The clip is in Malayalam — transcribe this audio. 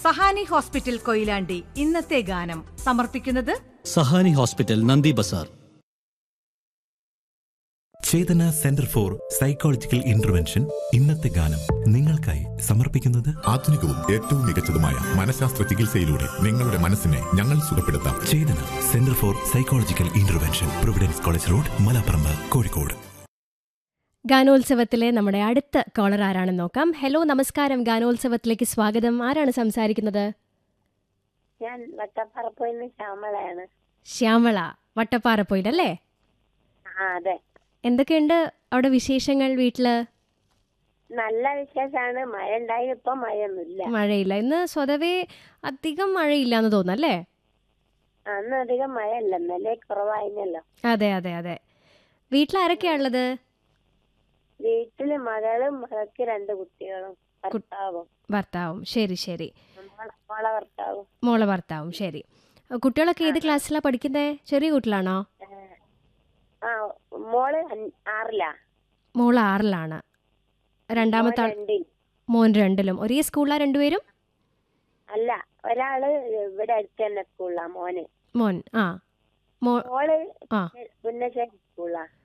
സഹാനി ഹോസ്പിറ്റൽ കൊയിലാണ്ടി ഇന്നത്തെ ഗാനം സമർപ്പിക്കുന്നത് Sahani hospital Nandi Bazar Chetana centre for psychological intervention ഇന്നത്തെ ഗാനം നിങ്ങൾക്കായി സമർപ്പിക്കുന്നത് ആധുനികവും ഏറ്റവും മികച്ചതുമായ മനഃശാസ്ത്ര ചികിത്സയിലൂടെ നിങ്ങളുടെ മനസ്സിനെ ഞങ്ങൾ സുഖപ്പെടുത്താം Chetana centre for psychological intervention providence college road Malaparamba Kozhikode ഗാനോത്സവത്തിലെ നമ്മുടെ അടുത്ത കോളർ ആരാണെന്ന് നോക്കാം ഹലോ നമസ്കാരം ഗാനോത്സവത്തിലേക്ക് സ്വാഗതം ആരാണ് സംസാരിക്കുന്നത് ഞാൻ വട്ടപ്പറപ്പിൽ നിന്ന് ശ്യാമളയാണ് ശ്യാമള വട്ടപ്പാറപ്പോയിലല്ലേ ആ അതെ എന്തൊക്കെയുണ്ട് അവിടെ വിശേഷങ്ങൾ വീട്ടില് നല്ല വിശേഷമാണ് മഴ ഉണ്ടായി ഇപ്പൊ മഴയൊന്നുമില്ല മഴയില്ല ഇന്ന് സ്വതവേ അധികം മഴയില്ല എന്ന് തോന്നല്ലേ അന്ന് അധികം മഴയല്ല ഇന്നലെ കുറവായിരുന്നല്ലോ അതെ അതെ അതെ വീട്ടിൽ ആരൊക്കെയാ ഉള്ളത് വീട്ടില് മകളും മകൾക്ക് രണ്ട് കുട്ടികളും ഭർത്താവും ഭർത്താവും ശരി ശരി മോളെ- മോളെ ഭർത്താവും മോളെ ഭർത്താവും ശരി കുട്ടികളൊക്കെ ഏത് ക്ലാസ്സിലാണ് പഠിക്കുന്നത് ചെറിയ കുട്ടികളാണോ ആ മോള് അൻ- ആറിലാ മോൾ ആറിലാണ് രണ്ടാമത്തെ ആൾ മോൻ രണ്ടിൽ മോൻ രണ്ടിലും ഒരേ സ്കൂളിലാണ് രണ്ടുപേരും അല്ല ഒരാള് ഇവിടെ അടുത്ത് തന്നെ സ്കൂളിലാ മോന് മോൻ ആ മോ മോള് ആ പുന്നശ്ശേരി സ്കൂളിലാ